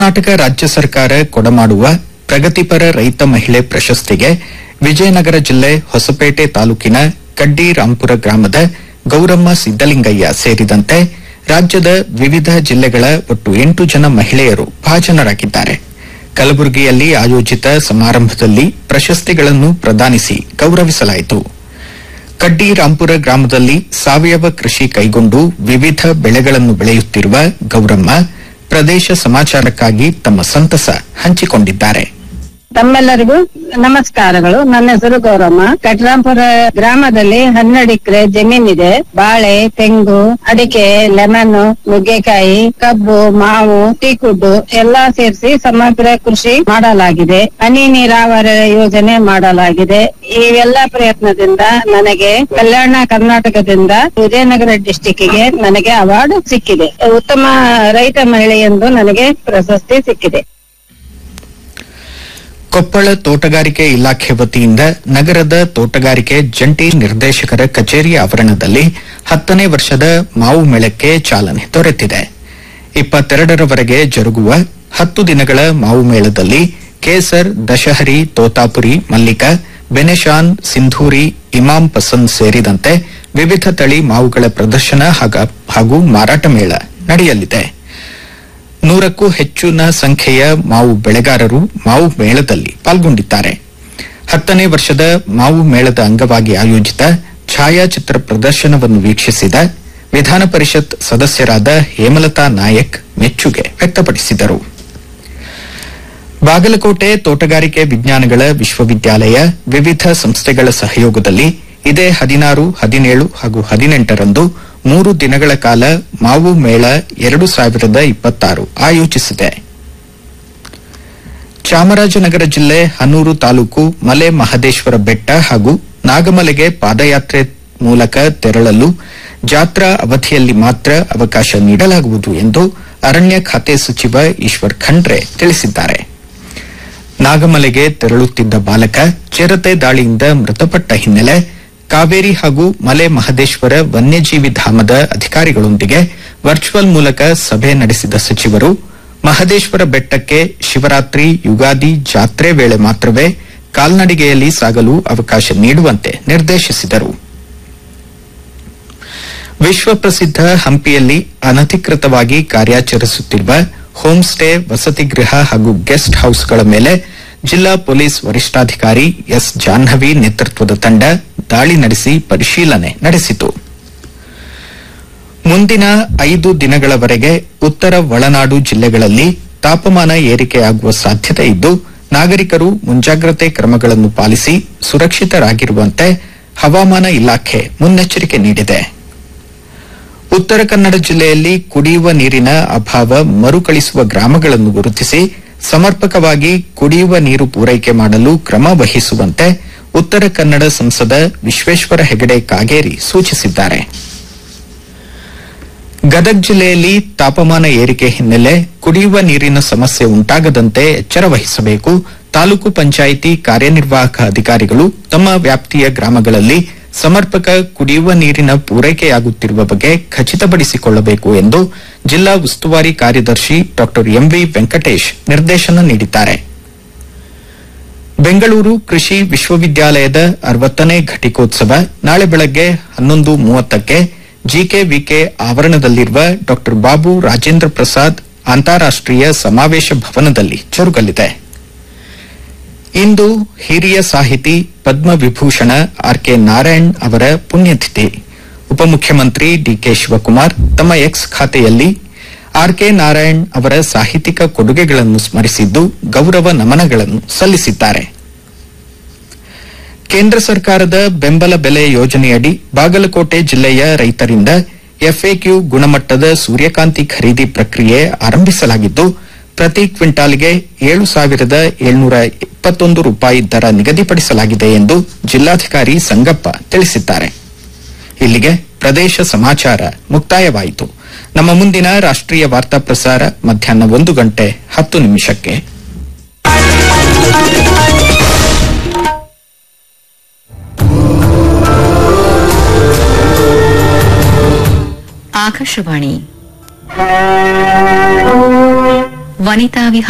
ಕರ್ನಾಟಕ ರಾಜ್ಯ ಸರ್ಕಾರ ಕೊಡಮಾಡುವ ಪ್ರಗತಿಪರ ರೈತ ಮಹಿಳೆ ಪ್ರಶಸ್ತಿಗೆ ವಿಜಯನಗರ ಜಿಲ್ಲೆ ಹೊಸಪೇಟೆ ತಾಲೂಕಿನ ಕಡ್ಡಿ ರಾಂಪುರ ಗ್ರಾಮದ ಗೌರಮ್ಮ ಸಿದ್ದಲಿಂಗಯ್ಯ ಸೇರಿದಂತೆ ರಾಜ್ಯದ ವಿವಿಧ ಜಿಲ್ಲೆಗಳ ಒಟ್ಟು ಎಂಟು ಜನ ಮಹಿಳೆಯರು ಭಾಜನರಾಗಿದ್ದಾರೆ ಕಲಬುರಗಿಯಲ್ಲಿ ಆಯೋಜಿತ ಸಮಾರಂಭದಲ್ಲಿ ಪ್ರಶಸ್ತಿಗಳನ್ನು ಪ್ರದಾನಿಸಿ ಗೌರವಿಸಲಾಯಿತು ಕಡ್ಡಿ ರಾಂಪುರ ಗ್ರಾಮದಲ್ಲಿ ಸಾವಯವ ಕೃಷಿ ಕೈಗೊಂಡು ವಿವಿಧ ಬೆಳೆಗಳನ್ನು ಬೆಳೆಯುತ್ತಿರುವ ಗೌರಮ್ಮ ಪ್ರದೇಶ ಸಮಾಚಾರಕ್ಕಾಗಿ ತಮ್ಮ ಸಂತಸ ಹಂಚಿಕೊಂಡಿದ್ದಾರೆ ತಮ್ಮೆಲ್ಲರಿಗೂ ನಮಸ್ಕಾರಗಳು ನನ್ನ ಹೆಸರು ಗೌರಮ್ಮ ಕಟ್ರಾಂಪುರ ಗ್ರಾಮದಲ್ಲಿ ಹನ್ನೆರಡು ಎಕರೆ ಜಮೀನಿದೆ ಬಾಳೆ ತೆಂಗು ಅಡಿಕೆ ಲೆಮನ್ ನುಗ್ಗೆಕಾಯಿ ಕಬ್ಬು ಮಾವು ಟೀಕುಡ್ಡು ಎಲ್ಲಾ ಸೇರಿಸಿ ಸಮಗ್ರ ಕೃಷಿ ಮಾಡಲಾಗಿದೆ ಹನಿ ನೀರಾವರಿ ಯೋಜನೆ ಮಾಡಲಾಗಿದೆ ಇವೆಲ್ಲ ಪ್ರಯತ್ನದಿಂದ ನನಗೆ ಕಲ್ಯಾಣ ಕರ್ನಾಟಕದಿಂದ ವಿಜಯನಗರ ಡಿಸ್ಟಿಕ್ಗೆ ನನಗೆ ಅವಾರ್ಡ್ ಸಿಕ್ಕಿದೆ ಉತ್ತಮ ರೈತ ಮಹಿಳೆ ಎಂದು ನನಗೆ ಪ್ರಶಸ್ತಿ ಸಿಕ್ಕಿದೆ ಕೊಪ್ಪಳ ತೋಟಗಾರಿಕೆ ಇಲಾಖೆ ವತಿಯಿಂದ ನಗರದ ತೋಟಗಾರಿಕೆ ಜಂಟಿ ನಿರ್ದೇಶಕರ ಕಚೇರಿ ಆವರಣದಲ್ಲಿ ಹತ್ತನೇ ವರ್ಷದ ಮಾವು ಮೇಳಕ್ಕೆ ಚಾಲನೆ ದೊರೆತಿದೆ ಇಪ್ಪತ್ತೆರಡರವರೆಗೆ ಜರುಗುವ ಹತ್ತು ದಿನಗಳ ಮಾವು ಮೇಳದಲ್ಲಿ ಕೇಸರ್ ದಶಹರಿ ತೋತಾಪುರಿ ಮಲ್ಲಿಕ ಬೆನೆಶಾನ್ ಸಿಂಧೂರಿ ಇಮಾಂ ಪಸಂದ್ ಸೇರಿದಂತೆ ವಿವಿಧ ತಳಿ ಮಾವುಗಳ ಪ್ರದರ್ಶನ ಹಾಗ- ಹಾಗೂ ಮಾರಾಟ ಮೇಳ ನಡೆಯಲಿದೆ ನೂರಕ್ಕೂ ಹೆಚ್ಚಿನ ಸಂಖ್ಯೆಯ ಮಾವು ಬೆಳೆಗಾರರು ಮಾವು ಮೇಳದಲ್ಲಿ ಪಾಲ್ಗೊಂಡಿದ್ದಾರೆ ಹತ್ತನೇ ವರ್ಷದ ಮಾವು ಮೇಳದ ಅಂಗವಾಗಿ ಆಯೋಜಿತ ಛಾಯಾಚಿತ್ರ ಪ್ರದರ್ಶನವನ್ನು ವೀಕ್ಷಿಸಿದ ವಿಧಾನ ಪರಿಷತ್ ಸದಸ್ಯರಾದ ಹೇಮಲತಾ ನಾಯಕ್ ಮೆಚ್ಚುಗೆ ವ್ಯಕ್ತಪಡಿಸಿದರು ಬಾಗಲಕೋಟೆ ತೋಟಗಾರಿಕೆ ವಿಜ್ಞಾನಗಳ ವಿಶ್ವವಿದ್ಯಾಲಯ ವಿವಿಧ ಸಂಸ್ಥೆಗಳ ಸಹಯೋಗದಲ್ಲಿ ಇದೇ ಹದಿನಾರು ಹದಿನೇಳು ಹಾಗೂ ಹದಿನೆಂಟರಂದು ಮೂರು ದಿನಗಳ ಕಾಲ ಮಾವು ಮೇಳ ಎರಡು ಸಾವಿರದ ಇಪ್ಪತ್ತಾರು ಆಯೋಜಿಸಿದೆ ಚಾಮರಾಜನಗರ ಜಿಲ್ಲೆ ಹನೂರು ತಾಲೂಕು ಮಲೆ ಮಹದೇಶ್ವರ ಬೆಟ್ಟ ಹಾಗೂ ನಾಗಮಲೆಗೆ ಪಾದಯಾತ್ರೆ ಮೂಲಕ ತೆರಳಲು ಜಾತ್ರಾ ಅವಧಿಯಲ್ಲಿ ಮಾತ್ರ ಅವಕಾಶ ನೀಡಲಾಗುವುದು ಎಂದು ಅರಣ್ಯ ಖಾತೆ ಸಚಿವ ಈಶ್ವರ್ ಖಂಡ್ರೆ ತಿಳಿಸಿದ್ದಾರೆ ನಾಗಮಲೆಗೆ ತೆರಳುತ್ತಿದ್ದ ಬಾಲಕ ಚಿರತೆ ದಾಳಿಯಿಂದ ಮೃತಪಟ್ಟ ಹಿನ್ನೆಲೆ ಕಾವೇರಿ ಹಾಗೂ ಮಲೆ ಮಹದೇಶ್ವರ ವನ್ಯಜೀವಿ ಧಾಮದ ಅಧಿಕಾರಿಗಳೊಂದಿಗೆ ವರ್ಚುವಲ್ ಮೂಲಕ ಸಭೆ ನಡೆಸಿದ ಸಚಿವರು ಮಹದೇಶ್ವರ ಬೆಟ್ಟಕ್ಕೆ ಶಿವರಾತ್ರಿ ಯುಗಾದಿ ಜಾತ್ರೆ ವೇಳೆ ಮಾತ್ರವೇ ಕಾಲ್ನಡಿಗೆಯಲ್ಲಿ ಸಾಗಲು ಅವಕಾಶ ನೀಡುವಂತೆ ನಿರ್ದೇಶಿಸಿದರು ವಿಶ್ವ ಪ್ರಸಿದ್ಧ ಹಂಪಿಯಲ್ಲಿ ಅನಧಿಕೃತವಾಗಿ ಕಾರ್ಯಾಚರಿಸುತ್ತಿರುವ ಹೋಮ್ ಸ್ಟೇ ವಸತಿ ಗೃಹ ಹಾಗೂ ಗೆಸ್ಟ್ ಹೌಸ್ಗಳ ಮೇಲೆ ಜಿಲ್ಲಾ ಪೊಲೀಸ್ ವರಿಷ್ಠಾಧಿಕಾರಿ ಎಸ್ ಜಾಹ್ನವಿ ನೇತೃತ್ವದ ತಂಡ ದಾಳಿ ನಡೆಸಿ ಪರಿಶೀಲನೆ ನಡೆಸಿತು ಮುಂದಿನ ಐದು ದಿನಗಳವರೆಗೆ ಉತ್ತರ ಒಳನಾಡು ಜಿಲ್ಲೆಗಳಲ್ಲಿ ತಾಪಮಾನ ಏರಿಕೆಯಾಗುವ ಸಾಧ್ಯತೆ ಇದ್ದು ನಾಗರಿಕರು ಮುಂಜಾಗ್ರತೆ ಕ್ರಮಗಳನ್ನು ಪಾಲಿಸಿ ಸುರಕ್ಷಿತರಾಗಿರುವಂತೆ ಹವಾಮಾನ ಇಲಾಖೆ ಮುನ್ನೆಚ್ಚರಿಕೆ ನೀಡಿದೆ ಉತ್ತರ ಕನ್ನಡ ಜಿಲ್ಲೆಯಲ್ಲಿ ಕುಡಿಯುವ ನೀರಿನ ಅಭಾವ ಮರುಕಳಿಸುವ ಗ್ರಾಮಗಳನ್ನು ಗುರುತಿಸಿ ಸಮರ್ಪಕವಾಗಿ ಕುಡಿಯುವ ನೀರು ಪೂರೈಕೆ ಮಾಡಲು ಕ್ರಮ ವಹಿಸುವಂತೆ ಉತ್ತರ ಕನ್ನಡ ಸಂಸದ ವಿಶ್ವೇಶ್ವರ ಹೆಗಡೆ ಕಾಗೇರಿ ಸೂಚಿಸಿದ್ದಾರೆ ಗದಗ ಜಿಲ್ಲೆಯಲ್ಲಿ ತಾಪಮಾನ ಏರಿಕೆ ಹಿನ್ನೆಲೆ ಕುಡಿಯುವ ನೀರಿನ ಸಮಸ್ಯೆ ಉಂಟಾಗದಂತೆ ಎಚ್ಚರ ವಹಿಸಬೇಕು ತಾಲೂಕು ಪಂಚಾಯಿತಿ ಕಾರ್ಯನಿರ್ವಾಹಕ ಅಧಿಕಾರಿಗಳು ತಮ್ಮ ವ್ಯಾಪ್ತಿಯ ಗ್ರಾಮಗಳಲ್ಲಿ ಸಮರ್ಪಕ ಕುಡಿಯುವ ನೀರಿನ ಪೂರೈಕೆಯಾಗುತ್ತಿರುವ ಬಗ್ಗೆ ಖಚಿತಪಡಿಸಿಕೊಳ್ಳಬೇಕು ಎಂದು ಜಿಲ್ಲಾ ಉಸ್ತುವಾರಿ ಕಾರ್ಯದರ್ಶಿ ಡಾ ಎಂವಿ ವೆಂಕಟೇಶ್ ನಿರ್ದೇಶನ ನೀಡಿದ್ದಾರೆ ಬೆಂಗಳೂರು ಕೃಷಿ ವಿಶ್ವವಿದ್ಯಾಲಯದ ಅರವತ್ತನೇ ಘಟಿಕೋತ್ಸವ ನಾಳೆ ಬೆಳಗ್ಗೆ ಹನ್ನೊಂದು ಮೂವತ್ತಕ್ಕೆ ಜಿಕೆವಿಕೆ ಆವರಣದಲ್ಲಿರುವ ಡಾ ಬಾಬು ರಾಜೇಂದ್ರ ಪ್ರಸಾದ್ ಅಂತಾರಾಷ್ಟೀಯ ಸಮಾವೇಶ ಭವನದಲ್ಲಿ ಜರುಗಲಿದೆ ಇಂದು ಹಿರಿಯ ಸಾಹಿತಿ ಪದ್ಮವಿಭೂಷಣ ಆರ್ ಕೆ ನಾರಾಯಣ್ ಅವರ ಪುಣ್ಯತಿಥಿ ಉಪಮುಖ್ಯಮಂತ್ರಿ ಡಿಕೆ ಶಿವಕುಮಾರ್ ತಮ್ಮ ಎಕ್ಸ್ ಖಾತೆಯಲ್ಲಿ ಆರ್ ಕೆ ನಾರಾಯಣ್ ಅವರ ಸಾಹಿತ್ಯಿಕ ಕೊಡುಗೆಗಳನ್ನು ಸ್ಮರಿಸಿದ್ದು ಗೌರವ ನಮನಗಳನ್ನು ಸಲ್ಲಿಸಿದ್ದಾರೆ ಕೇಂದ್ರ ಸರ್ಕಾರದ ಬೆಂಬಲ ಬೆಲೆ ಯೋಜನೆಯಡಿ ಬಾಗಲಕೋಟೆ ಜಿಲ್ಲೆಯ ರೈತರಿಂದ ಎಫ್ಎಕ್ಯೂ ಗುಣಮಟ್ಟದ ಸೂರ್ಯಕಾಂತಿ ಖರೀದಿ ಪ್ರಕ್ರಿಯೆ ಆರಂಭಿಸಲಾಗಿದ್ದು ಪ್ರತಿ ಕ್ವಿಂಟಾಲ್ಗೆ ಏಳು ಸಾವಿರದ ಏಳ್ನೂರ ಇಪ್ಪತ್ತೊಂದು ರೂಪಾಯಿ ದರ ನಿಗದಿಪಡಿಸಲಾಗಿದೆ ಎಂದು ಜಿಲ್ಲಾಧಿಕಾರಿ ಸಂಗಪ್ಪ ತಿಳಿಸಿದ್ದಾರೆ ಇಲ್ಲಿಗೆ ಪ್ರದೇಶ ಸಮಾಚಾರ ಮುಕ್ತಾಯವಾಯಿತು ನಮ್ಮ ಮುಂದಿನ ರಾಷ್ಟ್ರೀಯ ವಾರ್ತಾ ಪ್ರಸಾರ ಮಧ್ಯಾಹ್ನ ಒಂದು ಗಂಟೆ ಹತ್ತು ನಿಮಿಷಕ್ಕೆ ಆಕಾಶವಾಣಿ ವನಿತಾ ವಿಹಾರ